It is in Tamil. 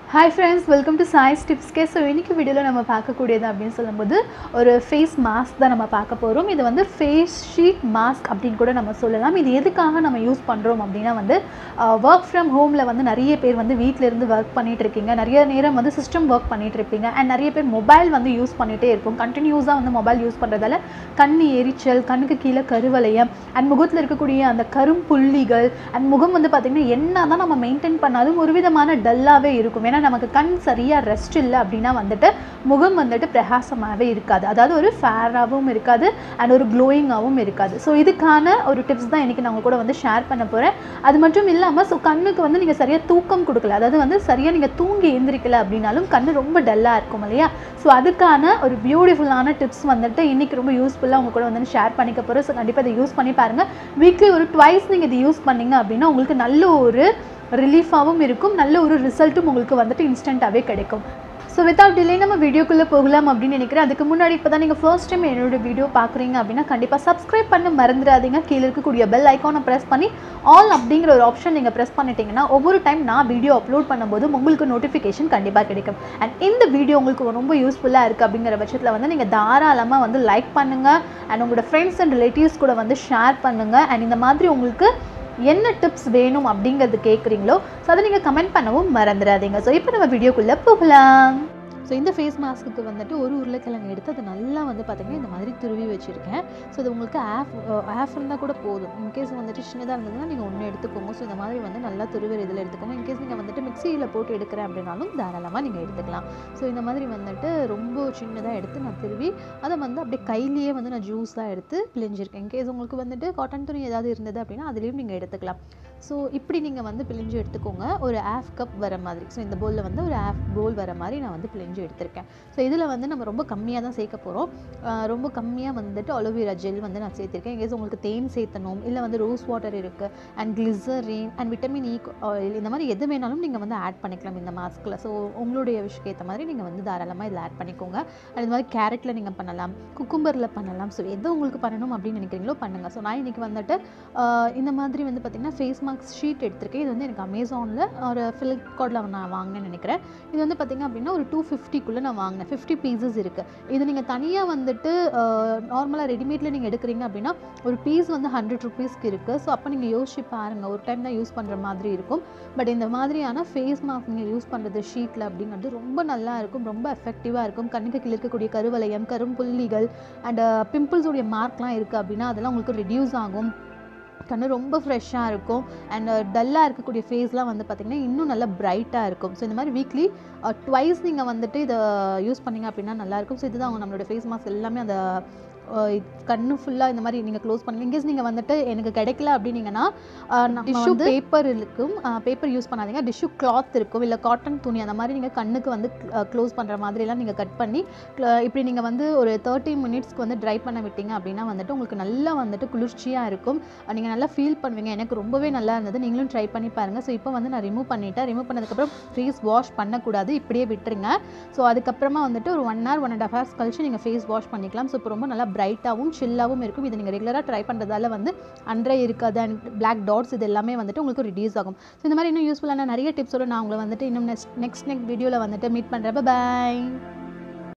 hi friends welcome to choice tips கே ஸோ இன்றைக்கி வீடியோவில் நம்ம பார்க்கக்கூடியது அப்படின்னு சொல்லும்போது ஒரு ஃபேஸ் மாஸ்க் தான் நம்ம பார்க்க போகிறோம் இது வந்து ஃபேஸ் ஷீட் மாஸ்க் அப்படின்னு கூட நம்ம சொல்லலாம் இது எதுக்காக நம்ம யூஸ் பண்ணுறோம் அப்படின்னா வந்து ஒர்க் ஃப்ரம் ஹோமில் வந்து நிறைய பேர் வந்து வீட்டில் இருந்து ஒர்க் பண்ணிட்டு இருக்கீங்க நிறைய நேரம் வந்து சிஸ்டம் ஒர்க் பண்ணிட்டு இருப்பீங்க அண்ட் நிறைய பேர் மொபைல் வந்து யூஸ் பண்ணிகிட்டே இருப்போம் கண்டினியூஸாக வந்து மொபைல் யூஸ் பண்ணுறதால கண் எரிச்சல் கண்ணுக்கு கீழே கருவளையம் அண்ட் முகத்தில் இருக்கக்கூடிய அந்த கரும்புள்ளிகள் அண்ட் முகம் வந்து பார்த்திங்கன்னா என்ன தான் நம்ம மெயின்டைன் பண்ணாலும் ஒரு விதமான டல்லாகவே இருக்கும் ஏன்னா நமக்கு கண் சரியாக ரெஸ்ட் இல்லை அப்படின்னா வந்துட்டு முகம் வந்துட்டு பிரகாசமாகவே இருக்காது அதாவது ஒரு ஃபேராகவும் இருக்காது அண்ட் ஒரு க்ளோயிங்காகவும் இருக்காது ஸோ இதுக்கான ஒரு டிப்ஸ் தான் இன்றைக்கி நான் உங்க கூட வந்து ஷேர் பண்ண போகிறேன் அது மட்டும் இல்லாமல் ஸோ கண்ணுக்கு வந்து நீங்கள் சரியாக தூக்கம் கொடுக்கல அதாவது வந்து சரியாக நீங்கள் தூங்கி எழுந்திரிக்கல அப்படின்னாலும் கண்ணு ரொம்ப டல்லாக இருக்கும் இல்லையா ஸோ அதுக்கான ஒரு பியூட்டிஃபுல்லான டிப்ஸ் வந்துட்டு இன்றைக்கி ரொம்ப யூஸ்ஃபுல்லாக உங்க கூட வந்து ஷேர் பண்ணிக்க போகிறோம் ஸோ கண்டிப்பாக இதை யூஸ் பண்ணி பாருங்கள் வீக்லி ஒரு ட்வைஸ் நீங்கள் இது யூஸ் பண்ணீங்க அப்படின்னா உங்களுக்கு நல்ல ஒரு ரிலீஃபாகவும் இருக்கும் நல்ல ஒரு ரிசல்ட்டும் உங்களுக்கு வந்துட்டு இன்ஸ்டண்ட்டாகவே கிடைக்கும் ஸோ வித்தவுட் டிலே நம்ம வீடியோக்குள்ளே போகலாம் அப்படின்னு நினைக்கிறேன் அதுக்கு முன்னாடி இப்போ தான் நீங்கள் ஃபர்ஸ்ட் டைம் என்னோட வீடியோ பார்க்குறீங்க அப்படின்னா கண்டிப்பாக சப்ஸ்கிரைப் பண்ண மறந்துடாதீங்க கீழே இருக்கக்கூடிய பெல் ஐக்கானை ப்ரெஸ் பண்ணி ஆல் அப்படிங்கிற ஒரு ஆப்ஷன் நீங்கள் ப்ரெஸ் பண்ணிட்டீங்கன்னா ஒவ்வொரு டைம் நான் வீடியோ அப்லோட் பண்ணும்போது உங்களுக்கு நோட்டிஃபிகேஷன் கண்டிப்பாக கிடைக்கும் அண்ட் இந்த வீடியோ உங்களுக்கு ரொம்ப யூஸ்ஃபுல்லாக இருக்குது அப்படிங்கிற பட்சத்தில் வந்து நீங்கள் தாராளமாக வந்து லைக் பண்ணுங்கள் அண்ட் உங்களோட ஃப்ரெண்ட்ஸ் அண்ட் ரிலேட்டிவ்ஸ் கூட வந்து ஷேர் பண்ணுங்கள் அண்ட் இந்த மாதிரி உங்களுக்கு என்ன டிப்ஸ் வேணும் அப்படிங்கிறது கேட்குறீங்களோ ஸோ அதை நீங்கள் கமெண்ட் பண்ணவும் மறந்துடாதீங்க ஸோ இப்போ நம்ம வீடியோக்குள்ளே போகலாம் ஸோ இந்த ஃபேஸ் மாஸ்க்கு வந்துட்டு ஒரு உருளைக்கிழங்கு எடுத்து அது நல்லா வந்து பார்த்திங்கன்னா இந்த மாதிரி துருவி வச்சுருக்கேன் ஸோ இது உங்களுக்கு ஆஃப் ஆஃப் இருந்தால் கூட போதும் இன்கேஸ் வந்துட்டு சின்னதாக இருந்ததுன்னா நீங்கள் ஒன்று எடுத்துக்கோங்க ஸோ இந்த மாதிரி வந்து நல்லா துருவி இதில் எடுத்துக்கோங்க இன்கேஸ் நீங்கள் வந்துட்டு மிக்சியில் போட்டு எடுக்கிறேன் அப்படின்னாலும் தாராளமாக நீங்கள் எடுத்துக்கலாம் ஸோ இந்த மாதிரி வந்துட்டு ரொம்ப சின்னதாக எடுத்து நான் திருவி அதை வந்து அப்படியே கையிலேயே வந்து நான் ஜூஸாக எடுத்து பிழிஞ்சிருக்கேன் இன்கேஸ் உங்களுக்கு வந்துட்டு காட்டன் துணி ஏதாவது இருந்தது அப்படின்னா அதுலேயும் நீங்கள் எடுத்துக்கலாம் ஸோ இப்படி நீங்கள் வந்து பிழிஞ்சு எடுத்துக்கோங்க ஒரு ஆஃப் கப் வர மாதிரி ஸோ இந்த பவுலில் வந்து ஒரு ஆஃப் பவுல் வர மாதிரி நான் வந்து பிழிஞ்சு எடுத்திருக்கேன் ஸோ இதில் வந்து நம்ம ரொம்ப கம்மியாக தான் சேர்க்க போகிறோம் ரொம்ப கம்மியாக வந்துட்டு அலோவேரா ஜெல் வந்து நான் சேர்த்துருக்கேன் எங்கேயாவது உங்களுக்கு தேன் சேர்த்தணும் இல்லை வந்து ரோஸ் வாட்டர் இருக்குது and glycerin and vitamin E oil இந்த மாதிரி எது வேணாலும் நீங்கள் வந்து ஆட் பண்ணிக்கலாம் இந்த மாஸ்கில் ஸோ உங்களுடைய விஷயத்துக்கு ஏற்ற மாதிரி நீங்கள் வந்து தாராளமாக இதில் ஆட் பண்ணிக்கோங்க அண்ட் இந்த மாதிரி கேரட்டில் நீங்கள் பண்ணலாம் குக்கும்பரில் பண்ணலாம் ஸோ எது உங்களுக்கு பண்ணணும் அப்படின்னு நினைக்கிறீங்களோ பண்ணுங்கள் ஸோ நான் இன்றைக்கி வந்துட்டு இந்த மாதிரி வந்து பார்த்திங்கன்னா ஃபேஸ் மாஸ்க் ஷீட் எடுத்திருக்கேன் இது வந்து எனக்கு அமேசானில் ஒரு ஃப்ளிப்கார்ட்டில் நான் வாங்கினேன்னு நினைக்கிறேன் இது வந்து பார்த்திங்க அப்படின்னா ஒரு டூ ஃபிஃப்டிக்குள்ளே நான் வாங்கினேன் ஃபிஃப்டி பீசஸ் இருக்குது இது நீங்கள் தனியாக வந்துட்டு நார்மலாக ரெடிமேடில் நீங்கள் எடுக்கிறீங்க அப்படின்னா ஒரு பீஸ் வந்து ஹண்ட்ரட் ருபீஸ்க்கு இருக்குது ஸோ அப்போ நீங்கள் யோசிச்சு பாருங்கள் ஒரு டைம் தான் யூஸ் பண்ணுற மாதிரி இருக்கும் பட் இந்த மாதிரியான ஃபேஸ் மாஸ்க் நீங்கள் யூஸ் பண்ணுறது ஷீட்டில் அப்படிங்கிறது ரொம்ப நல்லா இருக்கும் ரொம்ப எஃபெக்டிவாக இருக்கும் கண்ணுக்கு கீழே இருக்கக்கூடிய கருவளையம் கரும்புள்ளிகள் அண்ட் பிம்பிள்ஸோடைய மார்க்லாம் இருக்குது அப்படின்னா அதெல்லாம் உங்களுக்கு ரெடியூஸ் ஆகும் கண்ணு ரொம்ப ஃப்ரெஷ்ஷாக இருக்கும் அண்ட் டல்லாக இருக்கக்கூடிய ஃபேஸ்லாம் வந்து பார்த்திங்கன்னா இன்னும் நல்லா பிரைட்டாக இருக்கும் ஸோ இந்த மாதிரி வீக்லி ட்வைஸ் நீங்கள் வந்துட்டு இதை யூஸ் பண்ணிங்க அப்படின்னா நல்லாயிருக்கும் ஸோ இதுதான் அவங்க நம்மளோட ஃபேஸ் மாஸ்க் எல்லாமே அந்த கண்ணு ஃபுல்லாக இந்த மாதிரி நீங்கள் க்ளோஸ் பண்ணுங்க இன்கேஸ் நீங்கள் வந்துட்டு எனக்கு கிடைக்கல அப்படின்னீங்கன்னா டிஷ்யூ பேப்பர் இருக்கும் பேப்பர் யூஸ் பண்ணாதீங்க டிஷ்யூ கிளாத் இருக்கும் இல்லை காட்டன் துணி அந்த மாதிரி நீங்கள் கண்ணுக்கு வந்து க்ளோஸ் பண்ணுற மாதிரிலாம் நீங்கள் கட் பண்ணி இப்படி நீங்கள் வந்து ஒரு தேர்ட்டி மினிட்ஸ்க்கு வந்து ட்ரை பண்ண விட்டீங்க அப்படின்னா வந்துட்டு உங்களுக்கு நல்லா வந்துட்டு குளிர்ச்சியாக இருக்கும் நீங்கள் நல்லா ஃபீல் பண்ணுவீங்க எனக்கு ரொம்பவே நல்லா இருந்தது நீங்களும் ட்ரை பண்ணி பாருங்கள் ஸோ இப்போ வந்து நான் ரிமூவ் பண்ணிவிட்டேன் ரிமூவ் பண்ணதுக்கப்புறம் ஃபேஸ் வாஷ் பண்ணக்கூடாது இப்படியே விட்டுருங்க ஸோ அதுக்கப்புறமா வந்துட்டு ஒரு one hour one and half hours கழிச்சு நீங்கள் ஃபேஸ் வாஷ் பண்ணிக்கலாம் ஸோ இப்போ ரொம்ப நல்லா பிரைட்டாகவும் சில்லாகவும் இருக்கும் இது நீங்கள் ரெகுலராக ட்ரை பண்ணுறதால வந்து அன்றே இருக்காது அண்ட் பிளாக் டாட்ஸ் இது எல்லாமே வந்துட்டு உங்களுக்கு ரிடியூஸ் ஆகும் ஸோ இந்த மாதிரி இன்னும் யூஸ்ஃபுல்லான நிறைய டிப்ஸோட நான் உங்களை வந்துட்டு இன்னும் நெக்ஸ்ட் நெக்ஸ்ட் நெக்ஸ்ட் வீடியோவில் வந்துட்டு மீட் பண்ணுறேன் பாய்